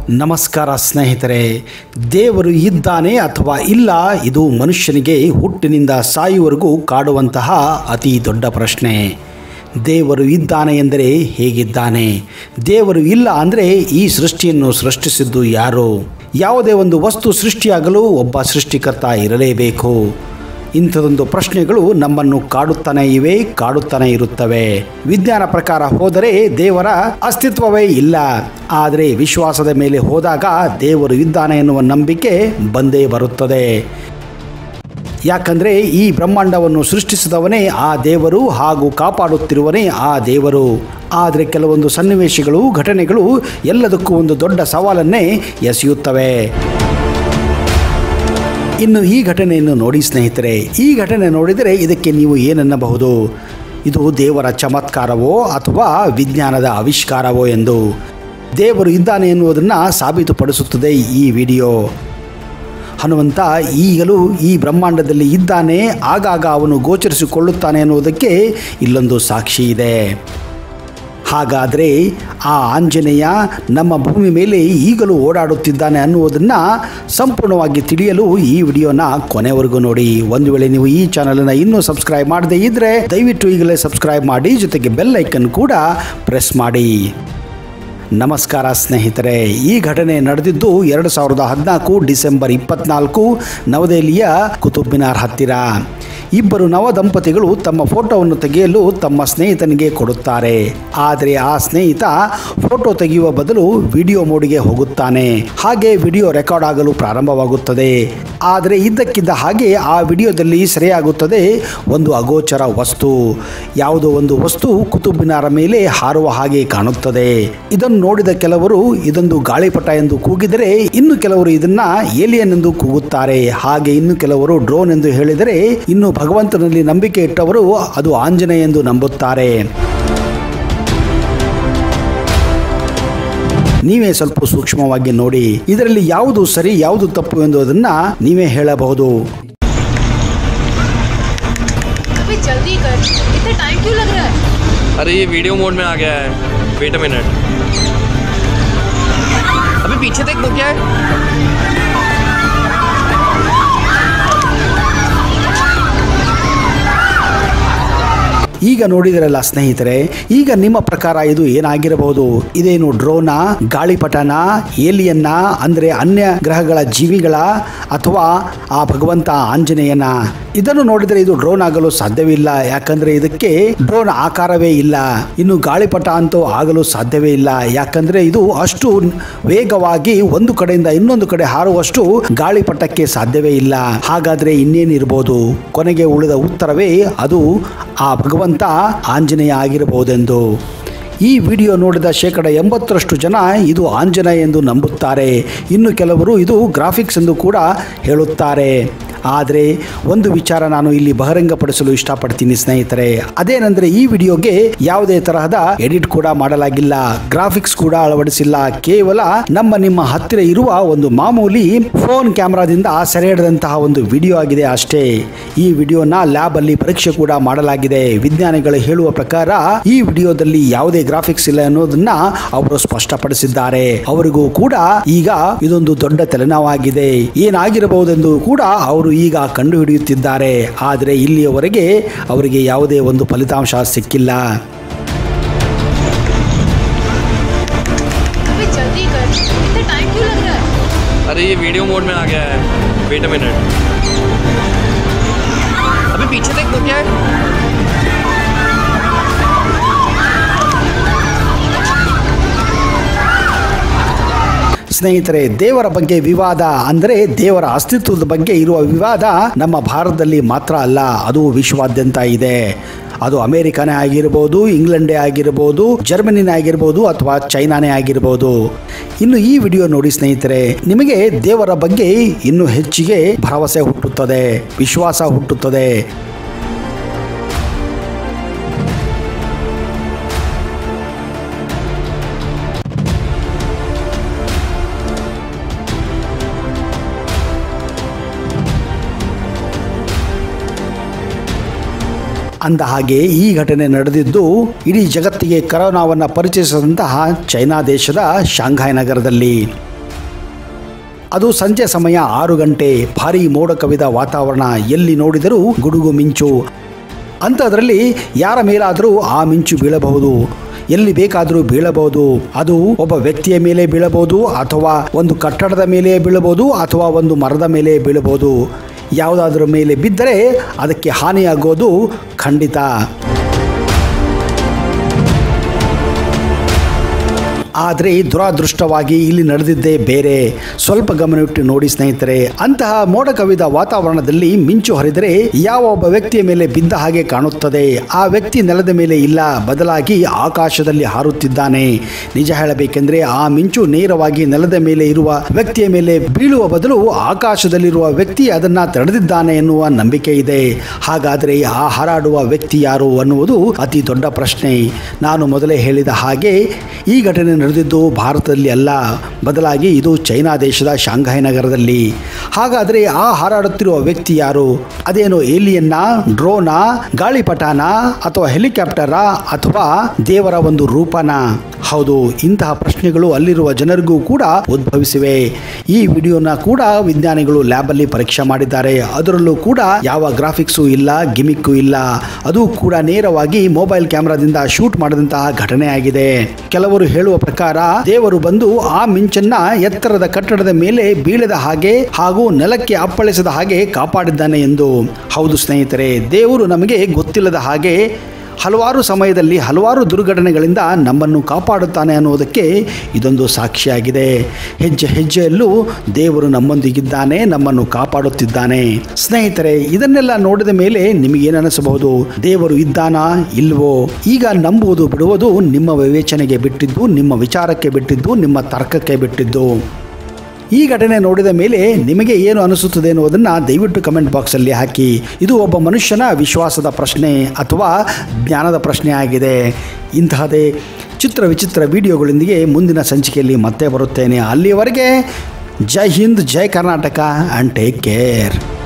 ನಮಸ್ಕಾರ ಸ್ನೇಹಿತರೆ ದೇವರು ಇದ್ದಾನೆ ಅಥವಾ ಇಲ್ಲ ಇದು ಮನುಷ್ಯನಿಗೆ ಹುಟ್ಟಿನಿಂದ ಸಾಯುವವರೆಗೂ ಕಾಡುವಂತಹ ಅತಿ ದೊಡ್ಡ ಪ್ರಶ್ನೆ ದೇವರು ಇದ್ದಾನೆ ಎಂದರೆ ಹೇಗಿದ್ದಾನೆ ದೇವರು ಇಲ್ಲ ಅಂದರೆ ಈ ಸೃಷ್ಟಿಯನ್ನು ಸೃಷ್ಟಿಸಿದ್ದು ಯಾರು ಯಾವುದೇ ಒಂದು ವಸ್ತು ಸೃಷ್ಟಿಯಾಗಲು ಒಬ್ಬ ಸೃಷ್ಟಿಕರ್ತ ಇರಲೇಬೇಕು ಇಂಥದೊಂದು ಪ್ರಶ್ನೆಗಳು ನಮ್ಮನ್ನು ಕಾಡುತ್ತಾನೆ ಇವೆ ಕಾಡುತ್ತಾನೆ ಇರುತ್ತವೆ ವಿಜ್ಞಾನ ಪ್ರಕಾರ ಹೋದರೆ ದೇವರ ಅಸ್ತಿತ್ವವೇ ಇಲ್ಲ ಆದರೆ ವಿಶ್ವಾಸದ ಮೇಲೆ ಹೋದಾಗ ದೇವರು ಇದ್ದಾನೆ ಎನ್ನುವ ನಂಬಿಕೆ ಬಂದೇ ಬರುತ್ತದೆ ಯಾಕಂದರೆ ಈ ಬ್ರಹ್ಮಾಂಡವನ್ನು ಸೃಷ್ಟಿಸಿದವನೇ ಆ ದೇವರು ಹಾಗೂ ಕಾಪಾಡುತ್ತಿರುವನೇ ಆ ದೇವರು ಆದರೆ ಕೆಲವೊಂದು ಸನ್ನಿವೇಶಗಳು ಘಟನೆಗಳು ಎಲ್ಲದಕ್ಕೂ ಒಂದು ದೊಡ್ಡ ಸವಾಲನ್ನೇ ಎಸೆಯುತ್ತವೆ ಇನ್ನು ಈ ಘಟನೆಯನ್ನು ನೋಡಿ ಸ್ನೇಹಿತರೆ ಈ ಘಟನೆ ನೋಡಿದರೆ ಇದಕ್ಕೆ ನೀವು ಏನನ್ನಬಹುದು ಇದು ದೇವರ ಚಮತ್ಕಾರವೋ ಅಥವಾ ವಿಜ್ಞಾನದ ಆವಿಷ್ಕಾರವೋ ಎಂದು ದೇವರು ಇದ್ದಾನೆ ಎನ್ನುವುದನ್ನು ಸಾಬೀತುಪಡಿಸುತ್ತದೆ ಈ ವಿಡಿಯೋ ಹನುಮಂತ ಈಗಲೂ ಈ ಬ್ರಹ್ಮಾಂಡದಲ್ಲಿ ಇದ್ದಾನೆ ಆಗಾಗ ಅವನು ಗೋಚರಿಸಿಕೊಳ್ಳುತ್ತಾನೆ ಎನ್ನುವುದಕ್ಕೆ ಇಲ್ಲೊಂದು ಸಾಕ್ಷಿ ಇದೆ ಹಾಗಾದರೆ ಆ ಆಂಜನೇಯ ನಮ್ಮ ಭೂಮಿ ಮೇಲೆ ಈಗಲೂ ಓಡಾಡುತ್ತಿದ್ದಾನೆ ಅನ್ನುವುದನ್ನು ಸಂಪೂರ್ಣವಾಗಿ ತಿಳಿಯಲು ಈ ವಿಡಿಯೋನ ಕೊನೆವರೆಗೂ ನೋಡಿ ಒಂದು ವೇಳೆ ನೀವು ಈ ಚಾನಲನ್ನು ಇನ್ನೂ ಸಬ್ಸ್ಕ್ರೈಬ್ ಮಾಡದೇ ಇದ್ದರೆ ದಯವಿಟ್ಟು ಈಗಲೇ ಸಬ್ಸ್ಕ್ರೈಬ್ ಮಾಡಿ ಜೊತೆಗೆ ಬೆಲ್ ಐಕನ್ ಕೂಡ ಪ್ರೆಸ್ ಮಾಡಿ ನಮಸ್ಕಾರ ಸ್ನೇಹಿತರೆ ಈ ಘಟನೆ ನಡೆದಿದ್ದು ಎರಡು ಸಾವಿರದ ಹದಿನಾಲ್ಕು ಡಿಸೆಂಬರ್ ಇಪ್ಪತ್ನಾಲ್ಕು ನವದೆಹಲಿಯ ಕುತುಬ್ ಮಿನಾರ್ ಹತ್ತಿರ ಇಬ್ಬರು ನವ ದಂಪತಿಗಳು ತಮ್ಮ ಫೋಟೋವನ್ನು ತೆಗೆಯಲು ತಮ್ಮ ಸ್ನೇಹಿತನಿಗೆ ಕೊಡುತ್ತಾರೆ ಆದರೆ ಆ ಸ್ನೇಹಿತ ಫೋಟೋ ತೆಗೆಯುವ ಬದಲು ವಿಡಿಯೋ ಮೋಡಿಗೆ ಹೋಗುತ್ತಾನೆ ಹಾಗೆ ವಿಡಿಯೋ ರೆಕಾರ್ಡ್ ಆಗಲು ಪ್ರಾರಂಭವಾಗುತ್ತದೆ ಆದರೆ ಇದ್ದಕ್ಕಿದ್ದ ಹಾಗೆ ಆ ವಿಡಿಯೋದಲ್ಲಿ ಸೆರೆಯಾಗುತ್ತದೆ ಒಂದು ಅಗೋಚರ ವಸ್ತು ಯಾವುದೋ ಒಂದು ವಸ್ತು ಕುತುಬ್ ಮಿನಾರ ಮೇಲೆ ಹಾರುವ ಹಾಗೆ ಕಾಣುತ್ತದೆ ಇದನ್ನು ನೋಡಿದ ಕೆಲವರು ಇದೊಂದು ಗಾಳಿಪಟ ಎಂದು ಕೂಗಿದರೆ ಇನ್ನು ಕೆಲವರು ಇದನ್ನ ಏಲಿಯನ್ ಎಂದು ಕೂಗುತ್ತಾರೆ ಹಾಗೆ ಇನ್ನು ಕೆಲವರು ಡ್ರೋನ್ ಎಂದು ಹೇಳಿದರೆ ಇನ್ನು ಭಗವಂತನಲ್ಲಿ ನಂಬಿಕೆ ಇಟ್ಟವರು ಅದು ಆಂಜನೇಯ ಎಂದು ನಂಬುತ್ತಾರೆ ನೀವೇ ಸ್ವಲ್ಪ ಸೂಕ್ಷ್ಮವಾಗಿ ನೋಡಿ ಇದರಲ್ಲಿ ಯಾವುದು ಸರಿ ಯಾವುದು ತಪ್ಪು ಎಂಬುದನ್ನ ನೀವೇ ಹೇಳಬಹುದು अबे जल्दी कर इतना टाइम क्यों लग रहा है अरे ये वीडियो मोड में आ गया है वेट अ मिनट अभी पीछे देख वो क्या है ಈಗ ನೋಡಿದಿರಲ್ಲ ಸ್ನೇಹಿತರೆ ಈಗ ನಿಮ್ಮ ಪ್ರಕಾರ ಇದು ಏನಾಗಿರಬಹುದು ಇದೇನು ಡ್ರೋನಾ ಗಾಳಿಪಟನ ಏಲಿಯನ್ನ ಅಂದ್ರೆ ಅನ್ಯ ಗ್ರಹಗಳ ಜೀವಿಗಳ ಅಥವಾ ಆ ಭಗವಂತ ಆಂಜನೇಯನ ಇದನ್ನು ನೋಡಿದರೆ ಇದು ಡ್ರೋನ್ ಆಗಲು ಸಾಧ್ಯವಿಲ್ಲ ಯಾಕಂದ್ರೆ ಇದಕ್ಕೆ ಡ್ರೋನ್ ಆಕಾರವೇ ಇಲ್ಲ ಇನ್ನು ಗಾಳಿಪಟ ಅಂತೂ ಆಗಲು ಸಾಧ್ಯವೇ ಇಲ್ಲ ಯಾಕಂದ್ರೆ ಇದು ಅಷ್ಟು ವೇಗವಾಗಿ ಒಂದು ಕಡೆಯಿಂದ ಇನ್ನೊಂದು ಕಡೆ ಹಾರುವಷ್ಟು ಗಾಳಿಪಟಕ್ಕೆ ಸಾಧ್ಯವೇ ಇಲ್ಲ ಹಾಗಾದ್ರೆ ಇನ್ನೇನಿರ್ಬೋದು ಕೊನೆಗೆ ಉಳಿದ ಉತ್ತರವೇ ಅದು ಆ ಭಗವಂತ ಆಂಜನೇಯ ಆಗಿರಬಹುದೆಂದು ಈ ವಿಡಿಯೋ ನೋಡಿದ ಶೇಕಡ ಎಂಬತ್ತರಷ್ಟು ಜನ ಇದು ಆಂಜನೇಯ ಎಂದು ನಂಬುತ್ತಾರೆ ಇನ್ನು ಕೆಲವರು ಇದು ಗ್ರಾಫಿಕ್ಸ್ ಎಂದು ಕೂಡ ಹೇಳುತ್ತಾರೆ ಆದರೆ ಒಂದು ವಿಚಾರ ನಾನು ಇಲ್ಲಿ ಬಹಿರಂಗಪಡಿಸಲು ಇಷ್ಟಪಡ್ತೀನಿ ಸ್ನೇಹಿತರೆ ಅದೇನೆಂದರೆ ಈ ವಿಡಿಯೋಗೆ ಯಾವುದೇ ತರಹದ ಎಡಿಟ್ ಕೂಡ ಮಾಡಲಾಗಿಲ್ಲ ಗ್ರಾಫಿಕ್ಸ್ ಕೂಡ ಅಳವಡಿಸಿಲ್ಲ ಕೇವಲ ನಮ್ಮ ನಿಮ್ಮ ಹತ್ತಿರ ಇರುವ ಒಂದು ಮಾಮೂಲಿ ಫೋನ್ ಕ್ಯಾಮ್ರಾದಿಂದ ಸೆರೆ ಹಿಡಿದಂತಹ ಒಂದು ವಿಡಿಯೋ ಆಗಿದೆ ಅಷ್ಟೇ ಈ ವಿಡಿಯೋನ ಲ್ಯಾಬ್ ಅಲ್ಲಿ ಪರೀಕ್ಷೆ ಕೂಡ ಮಾಡಲಾಗಿದೆ ವಿಜ್ಞಾನಿಗಳು ಹೇಳುವ ಪ್ರಕಾರ ಈ ವಿಡಿಯೋದಲ್ಲಿ ಯಾವುದೇ ಗ್ರಾಫಿಕ್ಸ್ ಇಲ್ಲ ಅನ್ನೋದನ್ನ ಅವರು ಸ್ಪಷ್ಟಪಡಿಸಿದ್ದಾರೆ ಅವರಿಗೂ ಕೂಡ ಈಗ ಇದೊಂದು ದೊಡ್ಡ ತಲೆನೋವಾಗಿದೆ ಏನಾಗಿರಬಹುದೆಂದು ಕೂಡ ಅವರು ಈಗ ಕಂಡುಹಿಡಿಯುತ್ತಿದ್ದಾರೆ ಆದರೆ ಇಲ್ಲಿಯವರೆಗೆ ಅವರಿಗೆ ಯಾವುದೇ ಒಂದು ಫಲಿತಾಂಶ ಸಿಕ್ಕಿಲ್ಲ अबे जल्दी कर इतना टाइम क्यों लग रहा है अरे ये वीडियो मोड में आ गया है वेट अ मिनट अभी पीछे देख वो क्या है ಸ್ನೇಹಿತರೆ ದೇವರ ಬಗ್ಗೆ ವಿವಾದ ಅಂದರೆ ದೇವರ ಅಸ್ತಿತ್ವದ ಬಗ್ಗೆ ಇರುವ ವಿವಾದ ನಮ್ಮ ಭಾರತದಲ್ಲಿ ಮಾತ್ರ ಅಲ್ಲ ಅದು ವಿಶ್ವಾದ್ಯಂತ ಇದೆ ಅದು ಅಮೆರಿಕನೇ ಆಗಿರ್ಬೋದು ಇಂಗ್ಲೆಂಡೇ ಆಗಿರ್ಬೋದು ಜರ್ಮನಿನೇ ಆಗಿರ್ಬೋದು ಅಥವಾ ಚೈನಾನೇ ಆಗಿರ್ಬೋದು ಇನ್ನು ಈ ವಿಡಿಯೋ ನೋಡಿ ಸ್ನೇಹಿತರೆ ನಿಮಗೆ ದೇವರ ಬಗ್ಗೆ ಇನ್ನೂ ಹೆಚ್ಚಿಗೆ ಭರವಸೆ ಹುಟ್ಟುತ್ತದೆ ವಿಶ್ವಾಸ ಹುಟ್ಟುತ್ತದೆ ಅಂದ ಹಾಗೆ ಈ ಘಟನೆ ನಡೆದಿದ್ದು ಇಡೀ ಜಗತ್ತಿಗೆ ಕರೋನಾವನ್ನು ಪರಿಚಯಿಸಿದಂತಹ ಚೈನಾ ದೇಶದ ಶಾಂಘಾಯ್ ನಗರದಲ್ಲಿ ಅದು ಸಂಜೆ ಸಮಯ ಆರು ಗಂಟೆ ಭಾರೀ ಮೋಡ ಕವಿದ ವಾತಾವರಣ ಎಲ್ಲಿ ನೋಡಿದರೂ ಗುಡುಗು ಮಿಂಚು ಅಂಥದ್ರಲ್ಲಿ ಯಾರ ಮೇಲಾದರೂ ಆ ಮಿಂಚು ಬೀಳಬಹುದು ಎಲ್ಲಿ ಬೇಕಾದರೂ ಬೀಳಬಹುದು ಅದು ಒಬ್ಬ ವ್ಯಕ್ತಿಯ ಮೇಲೆ ಬೀಳಬಹುದು ಅಥವಾ ಒಂದು ಕಟ್ಟಡದ ಮೇಲೆ ಬೀಳಬಹುದು ಅಥವಾ ಒಂದು ಮರದ ಮೇಲೆ ಬೀಳಬಹುದು ಯಾವುದಾದ್ರೂ ಮೇಲೆ ಬಿದ್ದರೆ ಅದಕ್ಕೆ ಹಾನಿಯಾಗೋದು ಖಂಡಿತ ಆದರೆ ದುರಾದೃಷ್ಟವಾಗಿ ಇಲ್ಲಿ ನಡೆದಿದ್ದೇ ಬೇರೆ ಸ್ವಲ್ಪ ಗಮನವಿಟ್ಟು ನೋಡಿ ಸ್ನೇಹಿತರೆ ಅಂತಹ ಮೋಡ ಕವಿದ ವಾತಾವರಣದಲ್ಲಿ ಮಿಂಚು ಹರಿದರೆ ಯಾವ ಒಬ್ಬ ವ್ಯಕ್ತಿಯ ಮೇಲೆ ಬಿದ್ದ ಹಾಗೆ ಕಾಣುತ್ತದೆ ಆ ವ್ಯಕ್ತಿ ನೆಲದ ಮೇಲೆ ಇಲ್ಲ ಬದಲಾಗಿ ಆಕಾಶದಲ್ಲಿ ಹಾರುತ್ತಿದ್ದಾನೆ ನಿಜ ಹೇಳಬೇಕೆಂದ್ರೆ ಆ ಮಿಂಚು ನೇರವಾಗಿ ನೆಲದ ಮೇಲೆ ಇರುವ ವ್ಯಕ್ತಿಯ ಮೇಲೆ ಬೀಳುವ ಬದಲು ಆಕಾಶದಲ್ಲಿರುವ ವ್ಯಕ್ತಿ ಅದನ್ನ ತಡೆದಿದ್ದಾನೆ ಎನ್ನುವ ನಂಬಿಕೆ ಇದೆ ಹಾಗಾದರೆ ಆ ಹಾರಾಡುವ ವ್ಯಕ್ತಿ ಯಾರು ಅನ್ನುವುದು ಅತಿ ದೊಡ್ಡ ಪ್ರಶ್ನೆ ನಾನು ಮೊದಲೇ ಹೇಳಿದ ಹಾಗೆ ಈ ಘಟನೆ ನಡೆದಿದ್ದು ಭಾರತದಲ್ಲಿ ಅಲ್ಲ ಬದಲಾಗಿ ಇದು ಚೈನಾ ದೇಶದ ಶಾಂಘೈ ನಗರದಲ್ಲಿ ಹಾಗಾದರೆ ಆ ಹಾರಾಡುತ್ತಿರುವ ವ್ಯಕ್ತಿ ಯಾರು ಅದೇನು ಏಲಿಯನ್ನ ಡ್ರೋನಾ ಗಾಳಿಪಟಾನ ಅಥವಾ ಹೆಲಿಕಾಪ್ಟರಾ ಅಥವಾ ದೇವರ ಒಂದು ರೂಪನ ಹೌದು ಇಂತಹ ಪ್ರಶ್ನೆಗಳು ಅಲ್ಲಿರುವ ಜನರಿಗೂ ಕೂಡ ಉದ್ಭವಿಸಿವೆ ಈ ವಿಡಿಯೋನ ಕೂಡ ವಿಜ್ಞಾನಿಗಳು ಲ್ಯಾಬಲ್ಲಿ ಪರೀಕ್ಷೆ ಮಾಡಿದ್ದಾರೆ ಅದರಲ್ಲೂ ಕೂಡ ಯಾವ ಗ್ರಾಫಿಕ್ಸು ಇಲ್ಲ ಗಿಮಿಕ್ಕು ಇಲ್ಲ ಅದು ಕೂಡ ನೇರವಾಗಿ ಮೊಬೈಲ್ ಕ್ಯಾಮೆರಾದಿಂದ ಶೂಟ್ ಮಾಡಿದಂತಹ ಘಟನೆ ಆಗಿದೆ ಕೆಲವರು ಹೇಳುವ ಪ್ರಕಾರ ದೇವರು ಬಂದು ಆ ಮಿಂಚನ್ನ ಎತ್ತರದ ಕಟ್ಟಡದ ಮೇಲೆ ಬೀಳದ ಹಾಗೆ ಹಾಗೂ ನೆಲಕ್ಕೆ ಅಪ್ಪಳಿಸದ ಹಾಗೆ ಕಾಪಾಡಿದ್ದಾನೆ ಎಂದು ಹೌದು ಸ್ನೇಹಿತರೆ ದೇವರು ನಮಗೆ ಗೊತ್ತಿಲ್ಲದ ಹಾಗೆ ಹಲವಾರು ಸಮಯದಲ್ಲಿ ಹಲವಾರು ದುರ್ಘಟನೆಗಳಿಂದ ನಮ್ಮನ್ನು ಕಾಪಾಡುತ್ತಾನೆ ಅನ್ನುವುದಕ್ಕೆ ಇದೊಂದು ಸಾಕ್ಷಿಯಾಗಿದೆ ಹೆಜ್ಜೆ ಹೆಜ್ಜೆಯಲ್ಲೂ ದೇವರು ನಮ್ಮೊಂದಿಗಿದ್ದಾನೆ ನಮ್ಮನ್ನು ಕಾಪಾಡುತ್ತಿದ್ದಾನೆ ಸ್ನೇಹಿತರೆ ಇದನ್ನೆಲ್ಲ ನೋಡಿದ ಮೇಲೆ ನಿಮಗೇನನಿಸಬಹುದು ದೇವರು ಇದ್ದಾನಾ ಇಲ್ವೋ ಈಗ ನಂಬುವುದು ಬಿಡುವುದು ನಿಮ್ಮ ವಿವೇಚನೆಗೆ ಬಿಟ್ಟಿದ್ದು ನಿಮ್ಮ ವಿಚಾರಕ್ಕೆ ಬಿಟ್ಟಿದ್ದು ನಿಮ್ಮ ತರ್ಕಕ್ಕೆ ಬಿಟ್ಟಿದ್ದು ಈ ಘಟನೆ ನೋಡಿದ ಮೇಲೆ ನಿಮಗೆ ಏನು ಅನಿಸುತ್ತದೆ ಎನ್ನುವುದನ್ನು ದಯವಿಟ್ಟು ಕಮೆಂಟ್ ಬಾಕ್ಸಲ್ಲಿ ಹಾಕಿ ಇದು ಒಬ್ಬ ಮನುಷ್ಯನ ವಿಶ್ವಾಸದ ಪ್ರಶ್ನೆ ಅಥವಾ ಜ್ಞಾನದ ಪ್ರಶ್ನೆ ಆಗಿದೆ ಇಂತಹದೇ ಚಿತ್ರ ವಿಚಿತ್ರ ವಿಡಿಯೋಗಳೊಂದಿಗೆ ಮುಂದಿನ ಸಂಚಿಕೆಯಲ್ಲಿ ಮತ್ತೆ ಬರುತ್ತೇನೆ ಅಲ್ಲಿಯವರೆಗೆ Jai Hind Jai Karnataka and take care